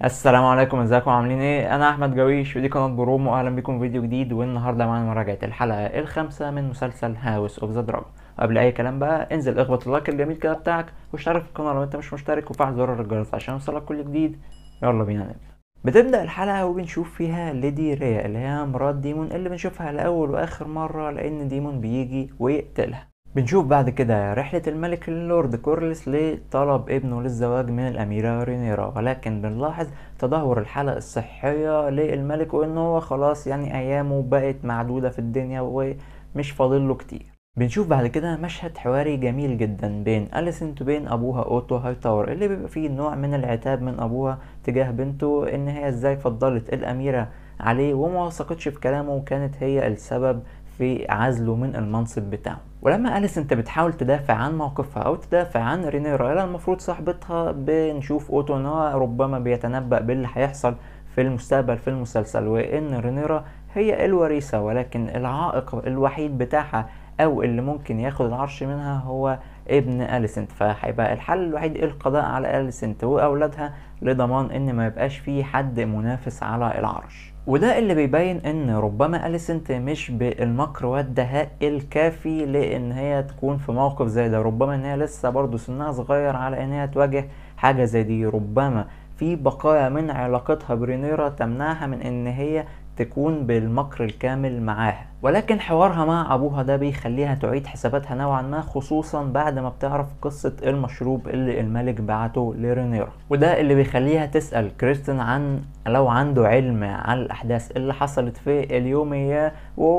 السلام عليكم ازيكم عاملين ايه انا احمد جويش ودي قناه برومو واهلا بكم في فيديو جديد والنهارده معانا مراجعه الحلقه الخامسه من مسلسل هاوس اوف ذا دراجون وقبل اي كلام بقى انزل اخبط اللايك الجميل كده بتاعك واشترك في القناه لو انت مش مشترك وفعل زر الجرس عشان يوصلك كل جديد يلا بينا نبدا بتبدا الحلقه وبنشوف فيها ليدي ريا اللي هي مرات ديمون اللي بنشوفها لاول واخر مره لان ديمون بيجي ويقتلها بنشوف بعد كده رحلة الملك اللورد كورلس لطلب ابنه للزواج من الأميرة رينيرا ولكن بنلاحظ تدهور الحالة الصحية للملك وإن هو خلاص يعني أيامه بقت معدودة في الدنيا ومش فاضل له كتير بنشوف بعد كده مشهد حواري جميل جدا بين أليسنت وبين أبوها أوتو هايتاور اللي بيبقى فيه نوع من العتاب من أبوها تجاه بنته إن هي إزاي فضلت الأميرة عليه وما وثقتش في كلامه وكانت هي السبب في عزله من المنصب بتاعه ولما أليس انت بتحاول تدافع عن موقفها او تدافع عن رينيرا اللي المفروض صاحبتها بنشوف اوتو ان هو ربما بيتنبأ باللي هيحصل في المستقبل في المسلسل وان رينيرا هي الوريثة ولكن العائق الوحيد بتاعها او اللي ممكن ياخد العرش منها هو ابن أليسنت فهيبقى الحل الوحيد القضاء على أليسنت واولادها لضمان ان ما يبقاش في حد منافس على العرش وده اللي بيبين ان ربما أليسنت مش بالمكر والدهاء الكافي لان هي تكون في موقف زي ده ربما ان هي لسه برضه سنها صغير على ان هي تواجه حاجة زي دي ربما في بقايا من علاقتها برينيرا تمنعها من ان هي تكون بالمكر الكامل معاها ولكن حوارها مع ابوها ده بيخليها تعيد حساباتها نوعا ما خصوصا بعد ما بتعرف قصة المشروب اللي الملك بعته لرينيرا وده اللي بيخليها تسأل كريستين عن لو عنده علم عن الاحداث اللي حصلت في اليومية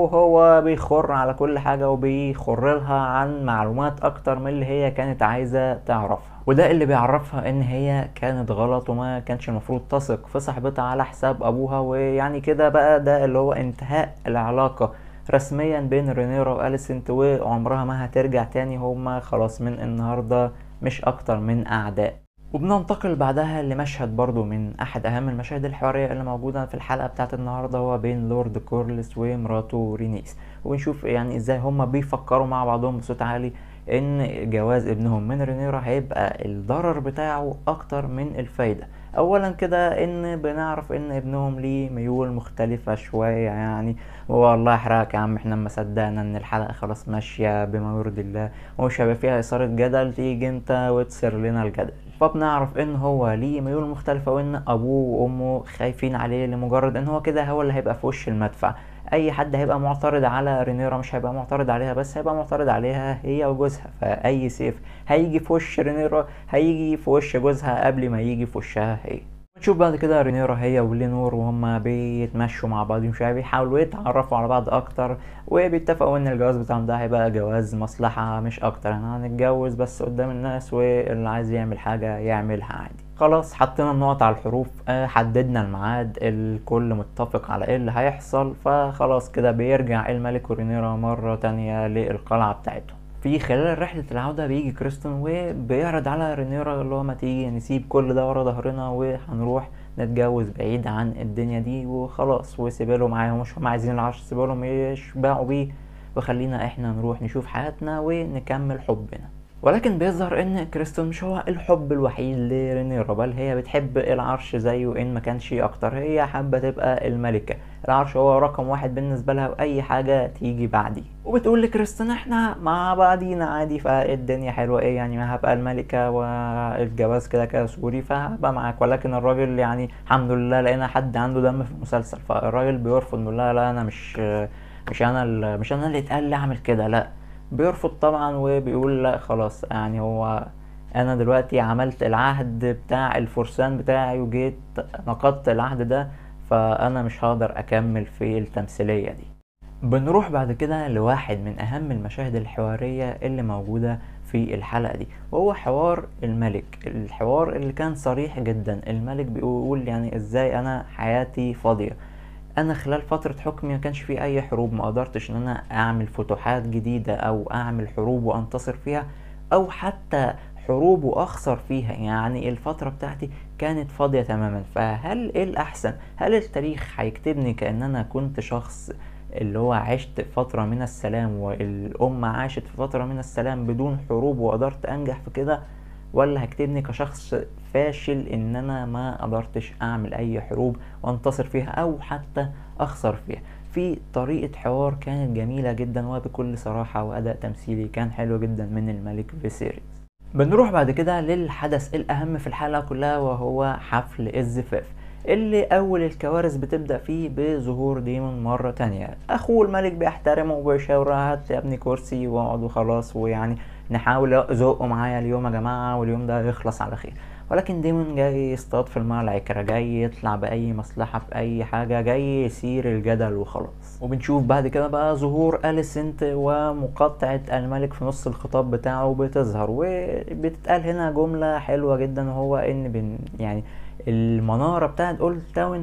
وهو بيخر على كل حاجة وبيخر لها عن معلومات اكتر من اللي هي كانت عايزة تعرفها وده اللي بيعرفها ان هي كانت غلط وما كانش المفروض تثق في صاحبتها على حساب ابوها ويعني كده بقى ده اللي هو انتهاء العلاقة رسميا بين رينيرا واليسنت وعمرها ما هترجع تاني هما خلاص من النهاردة مش اكتر من اعداء وبننتقل بعدها لمشهد برضو من احد اهم المشاهد الحوارية اللي موجودة في الحلقة بتاعت النهاردة هو بين لورد كورلس ومراته رينيس وبنشوف يعني ازاي هما بيفكروا مع بعضهم بصوت عالي ان جواز ابنهم من رينيرا هيبقى الضرر بتاعه اكتر من الفايدة اولا كده ان بنعرف ان ابنهم ليه ميول مختلفة شوية يعني والله احرقك يا عم احنا ما صدقنا ان الحلقة خلاص ماشية بما يرضي الله ومش هيبقى فيها اثارة جدل تيجي انت وتسر لنا الجدل فبنعرف ان هو ليه ميول مختلفة وان ابوه وامه خايفين عليه لمجرد ان هو كده هو اللي هيبقى في وش المدفع اي حد هيبقى معترض على رينيرا مش هيبقى معترض عليها بس هيبقى معترض عليها هي وجوزها فاي سيف هيجي في وش رينيرا هيجي في وش جوزها قبل ما يجي في وشها هي نشوف بعد كده رينيرا هي ولينور وهما بيتمشوا مع بعض مش بيحاولوا يتعرفوا على بعض اكتر وبيتفقوا ان الجواز بتاعهم ده هيبقى جواز مصلحة مش اكتر يعني هنتجوز بس قدام الناس واللي عايز يعمل حاجة يعملها عادي خلاص حطينا النقط على الحروف حددنا الميعاد الكل متفق على ايه اللي هيحصل فخلاص كده بيرجع الملك ورينيرا مرة تانية للقلعة بتاعتهم في خلال رحلة العودة بيجي كريستون وبيعرض على رينيرا اللي هو ما تيجي نسيب كل ده ورا ظهرنا وهنروح نتجوز بعيد عن الدنيا دي وخلاص وسيبيلهم معاهم مش هم عايزين العرش سيبيلهم يشبعوا بيه وخلينا احنا نروح نشوف حياتنا ونكمل حبنا ولكن بيظهر ان كريستون مش هو الحب الوحيد لرينيرا بل هي بتحب العرش زيه ان ما كانش اكتر هي حابة تبقى الملكة العرش هو رقم واحد بالنسبة لها واي حاجة تيجي بعدي وبتقول لكريستون احنا مع بعضينا عادي فالدنيا حلوة ايه يعني ما هبقى الملكة والجواز كده كده سوري فهبقى معاك ولكن الراجل يعني الحمد لله لقينا حد عنده دم في المسلسل فالراجل بيرفض نقول لها لا انا مش مش انا مش انا اللي اتقال لي اعمل كده لا بيرفض طبعا وبيقول لا خلاص يعني هو انا دلوقتي عملت العهد بتاع الفرسان بتاعي وجيت نقضت العهد ده فانا مش هقدر اكمل في التمثيلية دي بنروح بعد كده لواحد من اهم المشاهد الحوارية اللي موجودة في الحلقة دي وهو حوار الملك الحوار اللي كان صريح جدا الملك بيقول يعني ازاي انا حياتي فاضية انا خلال فترة حكمي ما كانش في اي حروب ما قدرتش ان انا اعمل فتوحات جديدة او اعمل حروب وانتصر فيها او حتى حروب واخسر فيها يعني الفترة بتاعتي كانت فاضية تماما فهل ايه الاحسن هل التاريخ هيكتبني كأن انا كنت شخص اللي هو عشت فترة من السلام والأمة عاشت في فترة من السلام بدون حروب وقدرت أنجح في كده ولا هكتبني كشخص فاشل ان انا ما قدرتش اعمل اي حروب وانتصر فيها او حتى اخسر فيها في طريقة حوار كانت جميلة جدا وبكل صراحة وأداء تمثيلي كان حلو جدا من الملك فيسيريس بنروح بعد كده للحدث الأهم في الحلقة كلها وهو حفل الزفاف اللي أول الكوارث بتبدأ فيه بظهور ديمون مرة تانية أخوه الملك بيحترمه وبيشاور هات يا ابني كرسي واقعد وخلاص ويعني نحاول زقوا معايا اليوم يا جماعة واليوم ده يخلص على خير ولكن ديمون جاي يصطاد في الماء العكرة جاي يطلع بأي مصلحة في أي حاجة جاي يثير الجدل وخلاص وبنشوف بعد كده بقى ظهور أليسنت ومقاطعة الملك في نص الخطاب بتاعه بتظهر وبتتقال هنا جملة حلوة جدا وهو إن بن يعني المنارة بتاعت أولد تاون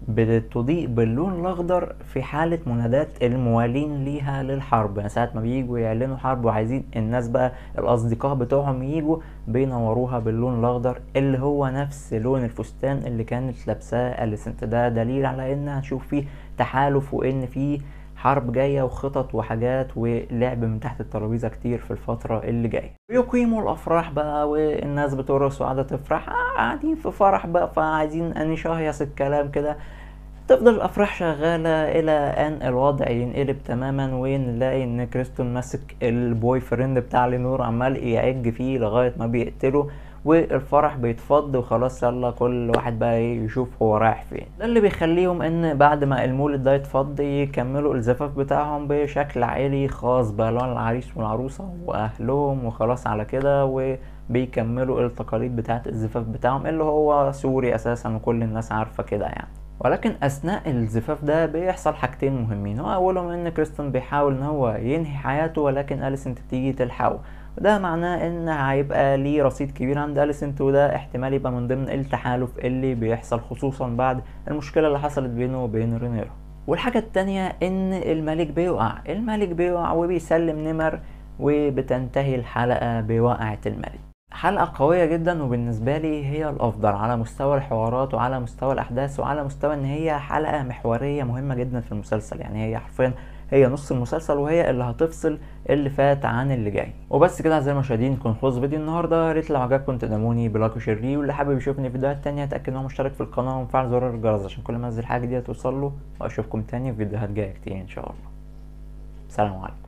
بتضيء باللون الأخضر في حالة منادات الموالين ليها للحرب يعني ساعة ما بييجوا يعلنوا حرب وعايزين الناس بقى الأصدقاء بتوعهم ييجوا بينوروها باللون الأخضر اللي هو نفس لون الفستان اللي كانت لابساه أليسنت ده دليل على إن هنشوف فيه تحالف وإن فيه حرب جاية وخطط وحاجات ولعب من تحت الترابيزة كتير في الفترة اللي جاية بيقيموا الأفراح بقى والناس بترقص وقاعدة تفرح قاعدين في فرح بقى فعايزين نشهيص الكلام كده تفضل الأفراح شغالة إلى أن الوضع ينقلب تماما ونلاقي إن كريستون ماسك البوي فريند بتاع لينور عمال يعج فيه لغاية ما بيقتله والفرح بيتفض وخلاص يلا كل واحد بقى ايه يشوف هو رايح فين ده اللي بيخليهم ان بعد ما المولد ده يتفض يكملوا الزفاف بتاعهم بشكل عائلي خاص بقى لون العريس والعروسة واهلهم وخلاص على كده وبيكملوا التقاليد بتاعة الزفاف بتاعهم اللي هو سوري اساسا وكل الناس عارفة كده يعني ولكن اثناء الزفاف ده بيحصل حاجتين مهمين هو اولهم ان كريستون بيحاول ان هو ينهي حياته ولكن اليسنت بتيجي تلحقه وده معناه ان هيبقى ليه رصيد كبير عند اليسنت وده احتمال يبقى من ضمن التحالف اللي بيحصل خصوصا بعد المشكله اللي حصلت بينه وبين رينيرو والحاجة التانية ان الملك بيقع الملك بيقع وبيسلم نمر وبتنتهي الحلقة بوقعة الملك حلقة قوية جدا وبالنسبة لي هي الأفضل على مستوى الحوارات وعلى مستوى الأحداث وعلى مستوى إن هي حلقة محورية مهمة جدا في المسلسل يعني هي حرفيا هي نص المسلسل وهي اللي هتفصل اللي فات عن اللي جاي وبس كده اعزائي المشاهدين نكون خلص فيديو النهارده يا ريت لو عجبكم تدعموني بلايك وشير ليه واللي حابب يشوفني فيديوهات تانية اتاكد ان هو مشترك في القناه ومفعل زر الجرس عشان كل ما انزل حاجه جديده توصل له واشوفكم تاني في فيديوهات جايه كتير ان شاء الله سلام عليكم